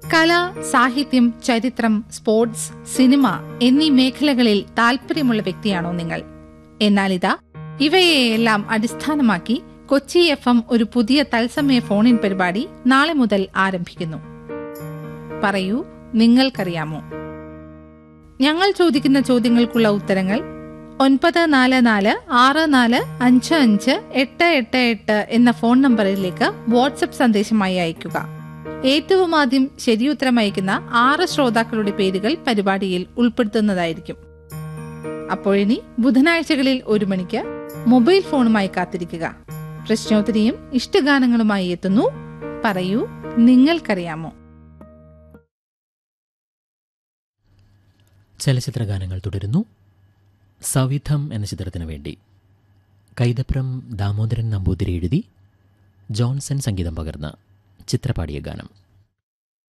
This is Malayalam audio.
കല സാഹിത്യം ചരിത്രം സ്പോർട്സ് സിനിമ എന്നീ മേഖലകളിൽ താല്പര്യമുള്ള വ്യക്തിയാണോ നിങ്ങൾ എന്നാൽ ഇതാ ഇവയെയെല്ലാം അടിസ്ഥാനമാക്കി കൊച്ചി എഫ് എം ഒരു പുതിയ തത്സമയ ഫോണിൻ പരിപാടി നാളെ മുതൽ ആരംഭിക്കുന്നു പറയൂ നിങ്ങൾക്കറിയാമോ ഞങ്ങൾ ചോദിക്കുന്ന ചോദ്യങ്ങൾക്കുള്ള ഉത്തരങ്ങൾ ഒൻപത് നാല് നാല് ആറ് നാല് അഞ്ച് അഞ്ച് എട്ട് എട്ട് എട്ട് എന്ന ഫോൺ നമ്പറിലേക്ക് വാട്സപ്പ് സന്ദേശമായി അയയ്ക്കുക ഏറ്റവും ആദ്യം ശരിയുത്തരം അയക്കുന്ന ആറ് ശ്രോതാക്കളുടെ പേരുകൾ പരിപാടിയിൽ ഉൾപ്പെടുത്തുന്നതായിരിക്കും അപ്പോഴിനി ബുധനാഴ്ചകളിൽ ഒരു മണിക്ക് മൊബൈൽ ഫോണുമായി കാത്തിരിക്കുക പ്രശ്നോത്തരിയും ഇഷ്ടഗാനങ്ങളുമായി എത്തുന്നു പറയൂ നിങ്ങൾക്കറിയാമോ ചലച്ചിത്ര ഗാനങ്ങൾ തുടരുന്നു സവിധം എന്ന ചിത്രത്തിനു വേണ്ടി കൈതപ്രം ദാമോദരൻ നമ്പൂതിരി എഴുതി ജോൺസൺ സംഗീതം പകർന്ന ചിത്രപാടിയ ഗാനം